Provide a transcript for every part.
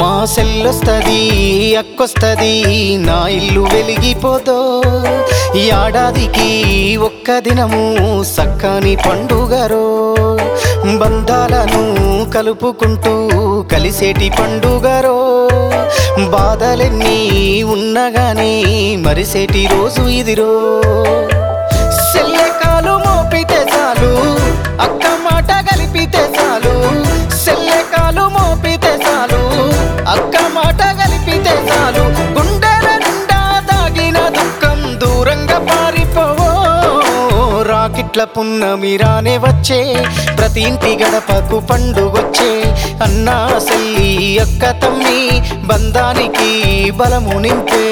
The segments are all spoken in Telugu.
మా సెల్లొస్తది అక్కొస్తది నా ఇల్లు వెలిగిపోతో ఏడాదికి ఒక్క దినము సక్కని పండుగరో బంధాలను కలుపుకుంటూ కలిసేటి పండుగరో బాధలెన్ని ఉన్నగాని మరిసేటి రోజు ఇదిరో సెల్లె కాలు మోపితే చాలు అక్క మాట కలిపితే చాలు సెల్లె కాలు మోపితే చాలు అక్క మాట కలిపితే చాలు గుండెల నిండా దాగిన దుఃఖం దూరంగా పారిపోవో రాకిట్ల పున్నమి రానే వచ్చే ప్రతి ఇంటి గడపకు పండుగొచ్చే అన్నా సెల్లి అక్క తమ్మి బంధానికి బలము నింపే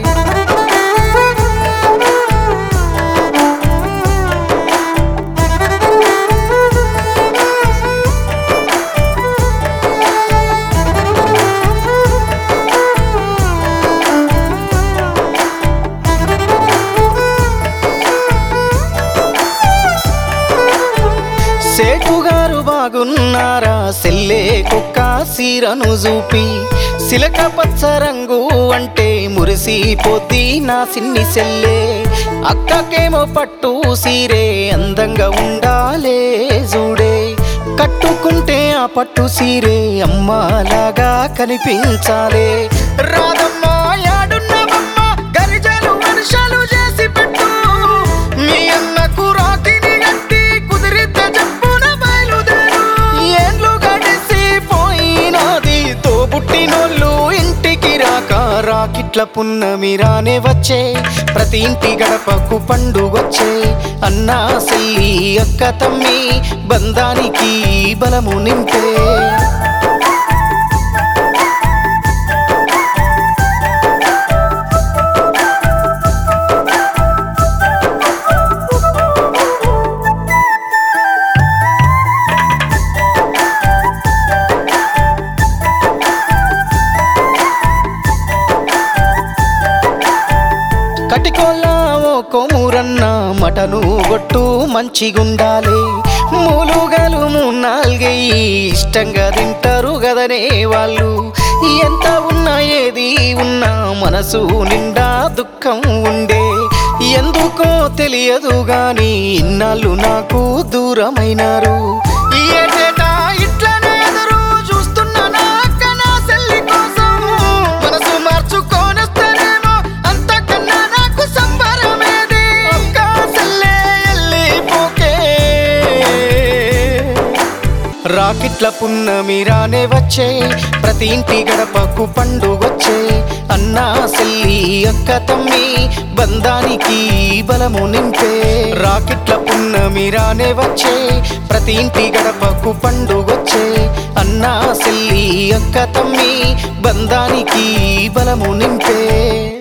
సేటు గారు బాగున్నారా సెల్లే కుక్క సీరను చూపి సిలక పచ్చ రంగు అంటే మురిసిపోద్ది నా సిన్ని సెల్లే అక్కకేమో పట్టు సీరే అందంగా ఉండాలే చూడే కట్టుకుంటే ఆ పట్టు సీరే అమ్మలాగా కనిపించాలే రాదమ్మా యాడున్నవమ్మా గరిజలు వర్షాలు చేసి పెట్టు మీ అన్నకు రాతిని గట్టి కుదిరితే చెప్పున బయలుదేరు ఏండ్లు గడిసి పోయినది తోబుట్టినోళ్ళు ఇంటికి రాక రాకిట్ల పున్నమి రానే వచ్చే ప్రతి ఇంటి గడపకు పండుగొచ్చే అన్నా సెల్లి అక్క తమ్మి బంధానికి బలము నింపే కటికోళ్ళ ఓ కొమురన్న మటను గొట్టు మంచిగుండాలి మూలుగలు నాలుగయ్యి ఇష్టంగా తింటారు గదనే వాళ్ళు ఎంత ఉన్నా ఏది ఉన్నా మనసు నిండా దుఃఖం ఉండే ఎందుకో తెలియదు గాని ఇన్నాళ్ళు నాకు దూరమైనారు ఏటేటా ఇట్లనే ఎదురు చూస్తున్నా నా అక్క నా చెల్లి కోసం మనసు మార్చుకోనొస్తానేమో అంతకన్నా నాకు సంబరమేది అక్క చెల్లె వెళ్ళిపోకే రాకిట్ల పున్నమి రానే వచ్చే ప్రతి ఇంటి గడపకు పండుగొచ్చే అన్నా సెల్లి అక్క తమ్మి బంధానికి బలము నింపే రాకిట్ల పున్నమి రానే వచ్చే ప్రతి ఇంటి గడపకు పండుగొచ్చే అన్నా సెల్లి అక్క తమ్మి బంధానికి బలము నింపే